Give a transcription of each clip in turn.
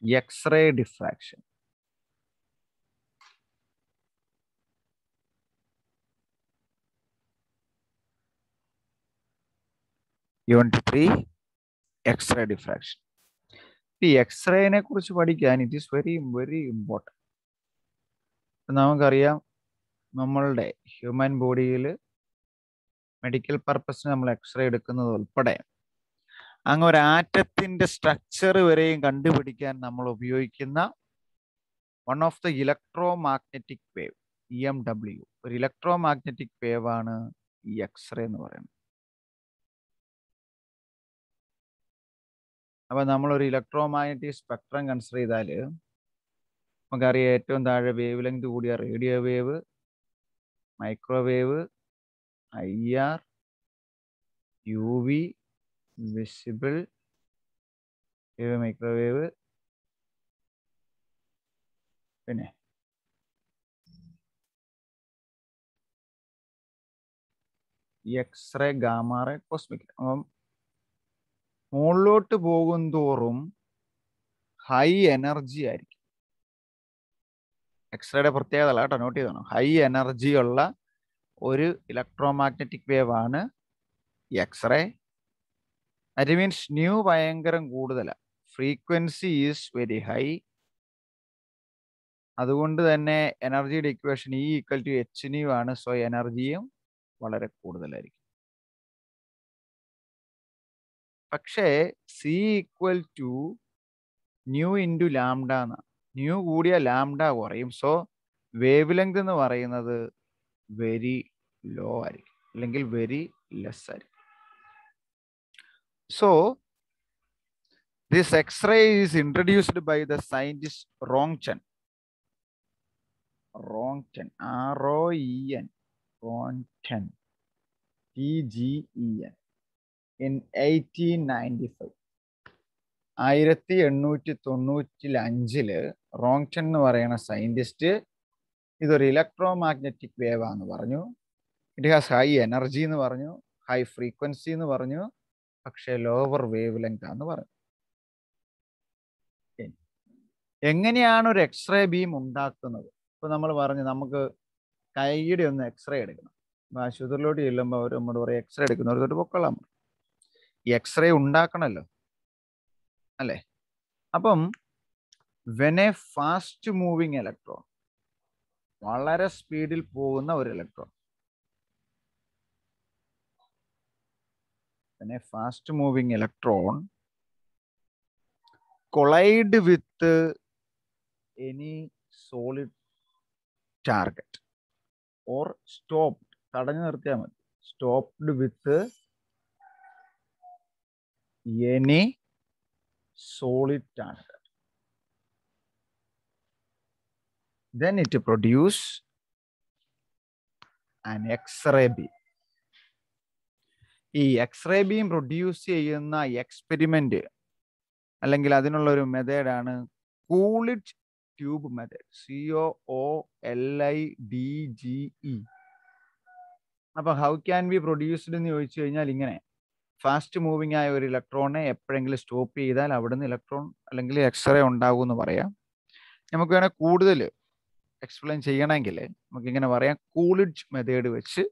X-ray diffraction unit three X-ray diffraction ഈ എക്സ്റേനെ കുറിച്ച് പഠിക്കാൻ it is very very important നമുക്കറിയാം നമ്മളുടെ ഹ്യൂമൻ ബോഡിയിൽ മെഡിക്കൽ പർപ്പസിന് നമ്മൾ എക്സ്റേ എടുക്കുന്നത് ഉൾപ്പെടെ അങ്ങ് ഒരു ആറ്റത്തിന്റെ സ്ട്രക്ചർ വരെയും കണ്ടുപിടിക്കാൻ നമ്മൾ ഉപയോഗിക്കുന്ന one of the electromagnetic wave E M W ഒരു ഇലക്ട്രോ മാഗ്നറ്റിക് വേവ് ആണ് ഈ എക്സ്റേ എന്ന് പറയുന്നത് അപ്പൊ നമ്മളൊരു ഇലക്ട്രോ മാഗ്നറ്റിക് സ്പെക്ട്രം കൺസിഡർ ചെയ്താൽ നമുക്കറിയാം ഏറ്റവും താഴെ വേവ് ലെങ്ത് കൂടിയ radio wave microwave I R U V visible wave microwave പിന്നെ എക്സ്റേ ഗാമാറേ കോസ്മിക് അപ്പം മുകളിലോട്ട് പോകും തോറും ഹൈ എനർജി ആയിരിക്കും എക്സ്റേയുടെ പ്രത്യേകത അല്ല കേട്ടോ നോട്ട് ചെയ്തോ ഹൈ എനർജി ഉള്ള ഒരു ഇലക്ട്രോ മാഗ്നറ്റിക് വേവ് ആണ് എക്സ്റേ ദറ്റ് മീൻസ് ന്യൂ ഭയങ്കരം കൂടുതലാണ് ഫ്രീക്വൻസി ഈസ് വെരി ഹൈ അതുകൊണ്ട് തന്നെ എനർജിയുടെ equation E equal to H nu ആണ് സോ എനർജിയും വളരെ കൂടുതലായിരിക്കും പക്ഷേ C equal to nu into lambda എന്നാണ് ന്യൂ കൂടിയ ലാംഡ കുറയും സോ വേവ് ലെങ്ത് എന്ന് പറയുന്നത് വെരി ലോ ആയിരിക്കും അല്ലെങ്കിൽ വെരി ലെസ് ആയിരിക്കും so this X-ray is introduced by the scientist Roentgen Roentgen R O E N റോങ്ചൻ T G E N in eighteen ninety five ആയിരത്തി എണ്ണൂറ്റി തൊണ്ണൂറ്റി അഞ്ചില് റോങ്ചൻ എന്ന് പറയുന്ന സയന്റിസ്റ്റ് ഇതൊരു ഇലക്ട്രോ മാഗ്നറ്റിക് വേവ് ആണെന്ന് പറഞ്ഞു ഇറ്റ് ഹാസ് ഹൈ എനർജി എന്ന് പറഞ്ഞു ഹൈ ഫ്രീക്വൻസി എന്ന് പറഞ്ഞു പക്ഷേ ലോവർ വേവ് ലെങ്ത് ആണെന്ന് പറഞ്ഞു എങ്ങനെയാണ് ഒരു എക്സ്റേ ബീം ഉണ്ടാക്കുന്നത് ഇപ്പൊ നമ്മൾ പറഞ്ഞു നമുക്ക് കൈയുടെ ഒന്ന് എക്സ്റേ എടുക്കണം അപ്പൊ ആശുപത്രിയിലോട്ട് ചെല്ലുമ്പോൾ അവർ നമ്മോട് പറയും എക്സ്റേ എടുക്കുന്നവർ തൊട്ട് പൊക്കൊള്ളാൻ പറയും ഈ എക്സ്റേ ഉണ്ടാക്കണമല്ലോ അല്ലേ അപ്പം when a fast moving electron വളരെ സ്പീഡിൽ പോകുന്ന ഒരു electron when a fast moving electron collide with any solid target or stop തടഞ്ഞു നിർത്തിയാൽ മതി stopped with any solid target. Then it produce an X-ray beam. ഈ എക്സ്റേ ബീം പ്രൊഡ്യൂസ് ചെയ്യുന്ന experiment അല്ലെങ്കിൽ അതിനുള്ള ഒരു മെത്തേഡാണ് Coolidge tube method C O O L I D G E അപ്പൊ ഹൗ ക്യാൻ ബി പ്രൊഡ്യൂസ്ഡ് എന്ന് ചോദിച്ചു കഴിഞ്ഞാൽ ഇങ്ങനെ ഫാസ്റ്റ് മൂവിങ് ആയ ഒരു ഇലക്ട്രോണിനെ എപ്പോഴെങ്കിലും സ്റ്റോപ്പ് ചെയ്താൽ അവിടുന്ന് ഇലക്ട്രോൺ അല്ലെങ്കിൽ എക്സ്റേ ഉണ്ടാകും എന്ന് പറയാം നമുക്ക് വേണേൽ കൂടുതൽ എക്സ്പ്ലെയിൻ ചെയ്യണമെങ്കിൽ നമുക്ക് ഇങ്ങനെ പറയാം കൂളിഡ്ജ് മെത്തേഡ് വെച്ച്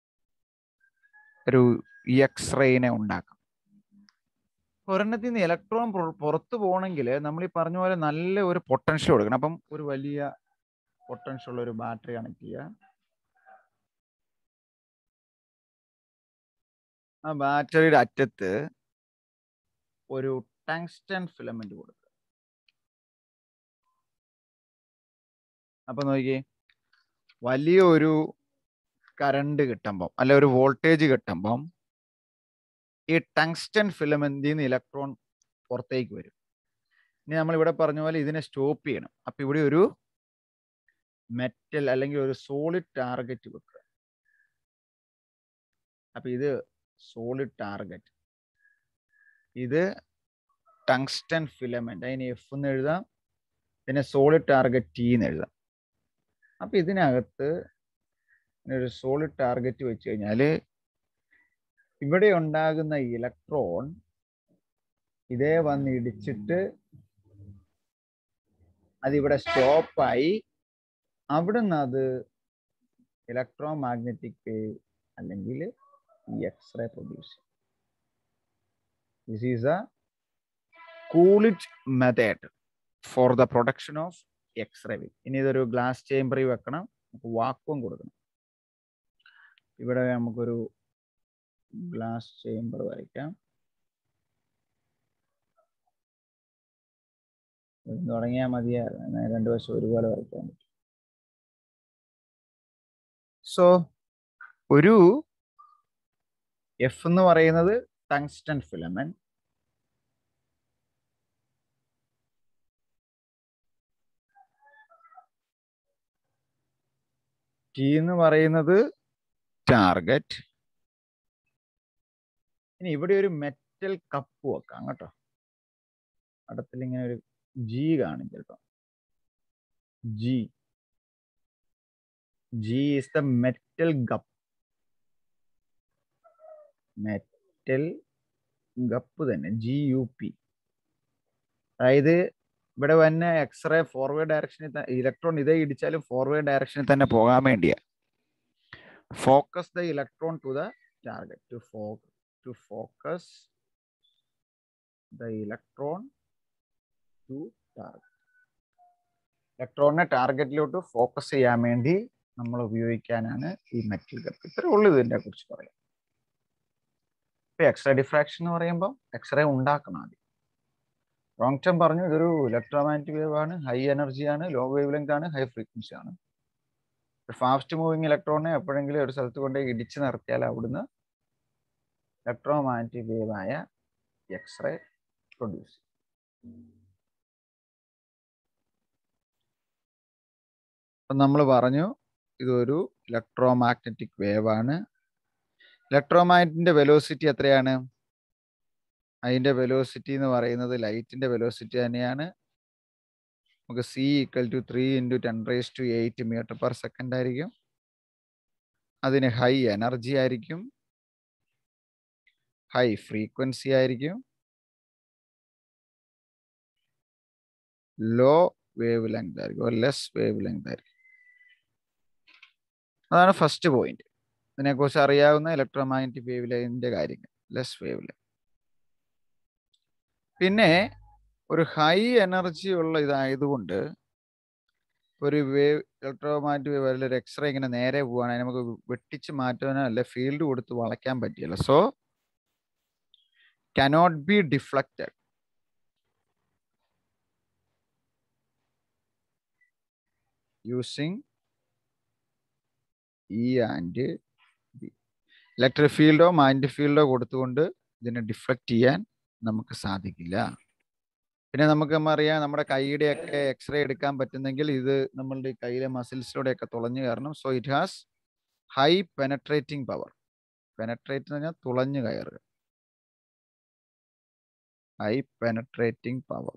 ഒരു എക്സ്റേനെ ഉണ്ടാക്കാം ഒരെണ്ണത്തിൽ നിന്ന് ഇലക്ട്രോൺ പുറത്തു പോകണമെങ്കിൽ നമ്മൾ ഈ പറഞ്ഞ പോലെ നല്ല ഒരു പൊട്ടൻഷ്യൽ കൊടുക്കണം അപ്പം ഒരു വലിയ പൊട്ടൻഷ്യൽ ഉള്ള ഒരു ബാറ്ററി കണക്ട് ചെയ്യുക ആ ബാറ്ററിയുടെ അറ്റത്ത് ഒരു ടങ്സ്റ്റൺ ഫിലമെന്റ് കൊടുക്കുക അപ്പൊ നോക്കിയേ വലിയ ഒരു കറണ്ട് കിട്ടുമ്പം അല്ലെ ഒരു വോൾട്ടേജ് കിട്ടുമ്പം ഈ ടങ്സ്റ്റൺ ഫിലമെന്റിൽ നിന്ന് ഇലക്ട്രോൺ പുറത്തേക്ക് വരും ഇനി നമ്മൾ ഇവിടെ പറഞ്ഞ പോലെ ഇതിനെ സ്റ്റോപ്പ് ചെയ്യണം അപ്പൊ ഇവിടെ ഒരു മെറ്റൽ അല്ലെങ്കിൽ ഒരു സോളിഡ് ടാർഗറ്റ് വെക്കുക അപ്പൊ ഇത് സോളിഡ് ടാർഗറ്റ് ഇത് ടങ്സ്റ്റൺ ഫിലമെന്റ് അതിന് എഫ് എന്ന് എഴുതാം ഇതിനെ സോളിഡ് ടാർഗറ്റ് ടി എന്ന് എഴുതാം അപ്പൊ ഇതിനകത്ത് ഒരു സോളിഡ് ടാർഗറ്റ് വെച്ച് കഴിഞ്ഞാൽ ഇവിടെ ഉണ്ടാകുന്ന ഇലക്ട്രോൺ ഇതേ വന്ന് ഇടിച്ചിട്ട് അതിവിടെ സ്റ്റോപ്പായി അവിടുന്ന് അത് ഇലക്ട്രോ മാഗ്നറ്റിക് വേവ് അല്ലെങ്കിൽ X-ray produce this is a Coolidge method for the production of X-ray wave ഇനി ഇതൊരു ഗ്ലാസ് ചേംബറിൽ വെക്കണം നമുക്ക് വാക്വം കൊടുക്കണം ഇവിടെ നമുക്കൊരു ഗ്ലാസ് ചേംബർ വരയ്ക്കാം തുടങ്ങിയാൽ മതിയായിരുന്നു രണ്ടു വശം ഒരുപോലെ വരയ്ക്കാൻ പറ്റും സോ ഒരു എഫ് എന്ന് പറയുന്നത് ടങ്സ്റ്റൺ ഫിലമെന്റ് ടി എന്ന് പറയുന്നത് ടാർഗറ്റ് ഇനി ഇവിടെ ഒരു മെറ്റൽ കപ്പ് വെക്കാം കേട്ടോ അടുത്തിൽ ഇങ്ങനെ ഒരു ജി കാണും ചിലപ്പോ G G is the metal cup metal cup തന്നെ ജി യു പി അതായത് ഇവിടെ വന്ന എക്സ്റേ ഫോർവേഡ് ഡയറക്ഷനിൽ ഇലക്ട്രോൺ ഇതേ ഇടിച്ചാലും ഫോർവേഡ് ഡയറക്ഷനിൽ തന്നെ പോകാൻ വേണ്ടിയാ focus the electron to the target to ഫോ to focus the electron to target ഇലക്ട്രോണിനെ ടാർഗറ്റിലോട്ട് ഫോക്കസ് ചെയ്യാൻ വേണ്ടി നമ്മൾ ഉപയോഗിക്കാനാണ് ഈ മെറ്റൽ ഗപ്പ് ഇത്രേ ഉള്ളൂ ഇതിനെ കുറിച്ച് പറയാം ഇപ്പൊ എക്സ്റേ ഡിഫ്രാക്ഷൻ എന്ന് പറയുമ്പോൾ എക്സ്റേ ഉണ്ടാക്കണം ആദ്യം ലോങ് ടേം പറഞ്ഞു ഇതൊരു ഇലക്ട്രോമാഗ്നറ്റിക് വേവ് ആണ് ഹൈ എനർജി ആണ് ലോ വേവ് ലെങ്ത് ആണ് ഹൈ ഫ്രീക്വൻസി ആണ് ഫാസ്റ്റ് മൂവിങ് ഇലക്ട്രോണിനെ എപ്പോഴെങ്കിലും ഒരു സ്ഥലത്ത് കൊണ്ട് ഇടിച്ചു നിർത്തിയാൽ അവിടുന്ന് ഇലക്ട്രോമാഗ്നറ്റിക് വേവ് ആയ എക്സ്റേ പ്രൊഡ്യൂസ് അപ്പം നമ്മൾ പറഞ്ഞു ഇതൊരു ഇലക്ട്രോമാഗ്നറ്റിക് വേവ് ആണ് ഇലക്ട്രോമാഗ്നറ്റിന്റെ വെലോസിറ്റി എത്രയാണ് അതിന്റെ വെലോസിറ്റി എന്ന് പറയുന്നത് ലൈറ്റിന്റെ വെലോസിറ്റി തന്നെയാണ് നമുക്ക് C equal to three into ten raise to eight metre per second ആയിരിക്കും അതിന് ഹൈ എനർജി ആയിരിക്കും ഹൈ ഫ്രീക്വൻസി ആയിരിക്കും ലോ വേവ് ലെങ്ത് ആയിരിക്കും ലെസ് വേവ് ലെങ്ത് ആയിരിക്കും അതാണ് ഫസ്റ്റ് പോയിന്റ് ഇതിനെക്കുറിച്ച് അറിയാവുന്ന ഇലക്ട്രോമാഗ്നറ്റിക് വേവ് ലൈനിന്റെ കാര്യങ്ങൾ ലെസ് വേവ് ലൈൻ പിന്നെ ഒരു ഹൈ എനർജി ഉള്ള ഇതായതുകൊണ്ട് ഒരു വേവ് ഇലക്ട്രോമാഗ്നറ്റിക് വേവ് അല്ലെങ്കിൽ ഒരു എക്സ്റേ ഇങ്ങനെ നേരെ പോവുകയാണെങ്കിൽ നമുക്ക് വെട്ടിച്ച് മാറ്റാനോ അല്ലെ ഫീൽഡ് കൊടുത്ത് വളയ്ക്കാൻ പറ്റില്ല so cannot be deflected using E and B electric ഫീൽഡോ മാഗ്നറ്റിക് ഫീൽഡോ കൊടുത്തുകൊണ്ട് ഇതിനെ ഡിഫ്ലക്റ്റ് ചെയ്യാൻ നമുക്ക് സാധിക്കില്ല പിന്നെ നമുക്ക് അറിയാം നമ്മുടെ കൈയുടെയൊക്കെ എക്സ്റേ എടുക്കാൻ പറ്റുന്നെങ്കിൽ ഇത് നമ്മളുടെ കയ്യിലെ മസിൽസിലൂടെയൊക്കെ തുളഞ്ഞു കയറണം so it has high penetrating power penetrate എന്ന് പറഞ്ഞാൽ തുളഞ്ഞു കയറുക ഹൈ പെനട്രേറ്റിംഗ് പവർ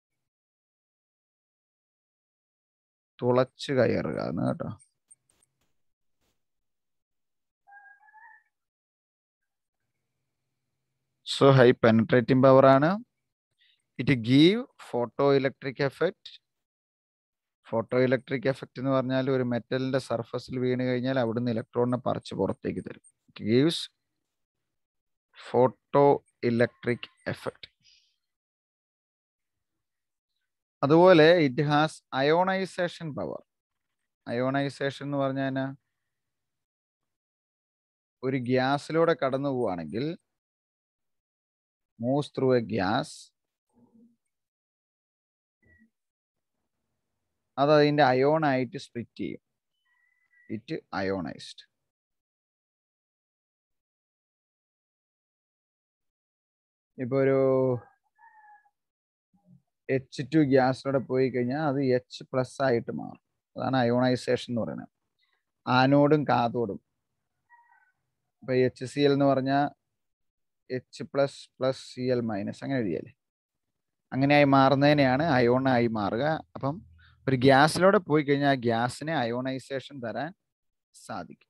തുളച്ചു കയറുക എന്ന് കേട്ടോ സോ ഹൈ പെനട്രേറ്റിംഗ് പവർ ആണ് it give photoelectric effect photoelectric effect എന്ന് പറഞ്ഞാൽ ഒരു മെറ്റലിന്റെ സർഫസിൽ വീണ് കഴിഞ്ഞാൽ അവിടുന്ന് ഇലക്ട്രോണിനെ പറിച്ച് പുറത്തേക്ക് തരും it gives photoelectric effect അതുപോലെ it has ionisation power ionisation എന്ന് പറഞ്ഞാൽ ഒരു ഗ്യാസിലൂടെ കടന്നു പോവുകയാണെങ്കിൽ മൂവ്സ് ത്രൂ എ ഗ്യാസ് അത് അതിൻ്റെ അയോണായിട്ട് സ്പ്ലിറ്റ് ചെയ്യും ഇറ്റ് അയോണൈസ്ഡ് ഇപ്പൊ ഒരു എച്ച് ടു ഗ്യാസിലൂടെ പോയി കഴിഞ്ഞാൽ അത് എച്ച് പ്ലസ് ആയിട്ട് മാറും അതാണ് അയോണൈസേഷൻ എന്ന് പറയുന്നത് ആനോടും കാതോടും ഇപ്പൊ എച്ച് സി എൽ എന്ന് പറഞ്ഞാൽ H plus plus C L minus അങ്ങനെ എഴുതിയല്ലേ അങ്ങനെയായി മാറുന്നതിനെയാണ് അയോണായി മാറുക അപ്പം ഒരു ഗ്യാസിലൂടെ പോയി കഴിഞ്ഞാൽ ആ ഗ്യാസിന് അയോണൈസേഷൻ തരാൻ സാധിക്കും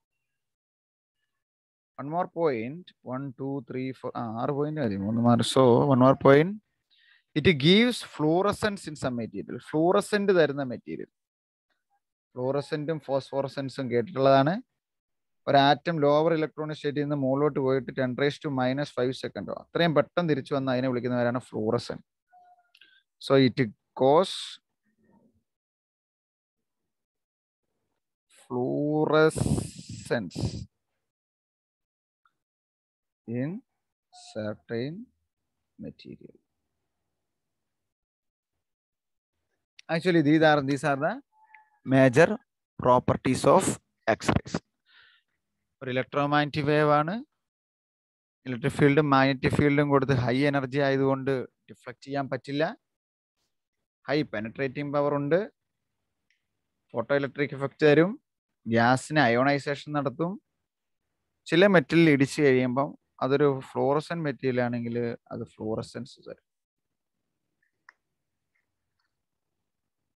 one more point one two three four ആറ് പോയിന്റ് മതി മൂന്ന് mark so one more point it gives fluorescence in some material fluorescent തരുന്ന മെറ്റീരിയൽ ഫ്ലൂറസെന്റും ഫോസ്ഫോറസൻസും കേട്ടിട്ടുള്ളതാണ് ഒരു ആറ്റം ലോവർ ഇലക്ട്രോണിക് സ്റ്റേറ്റിൽ നിന്ന് മുകളിലോട്ട് പോയിട്ട് ten raise to minus five സെക്കൻഡോ അത്രയും പെട്ടെന്ന് തിരിച്ചു വന്ന് അതിനെ വിളിക്കുന്നവരാണ് fluorescence so it cause fluorescence in certain material. Actually, these are these are the major properties of X-rays. ഒരു ഇലക്ട്രോമാഗ്നറ്റിക് വേവ് ആണ് ഇലക്ട്രിക് ഫീൽഡും മാഗ്നറ്റിക് ഫീൽഡും കൊടുത്ത് ഹൈ എനർജി ആയതുകൊണ്ട് ഡിഫ്ലക്ട് ചെയ്യാൻ പറ്റില്ല ഹൈ പെനട്രേറ്റിംഗ് പവർ ഉണ്ട് ഫോട്ടോ ഇലക്ട്രിക് എഫക്റ്റ് തരും ഗ്യാസിന് അയോണൈസേഷൻ നടത്തും ചില മെറ്റലിൽ ഇടിച്ചു കഴിയുമ്പം അതൊരു ഫ്ലോറസൻ മെറ്റീരിയൽ ആണെങ്കിൽ അത് ഫ്ലോറസൻസ് തരും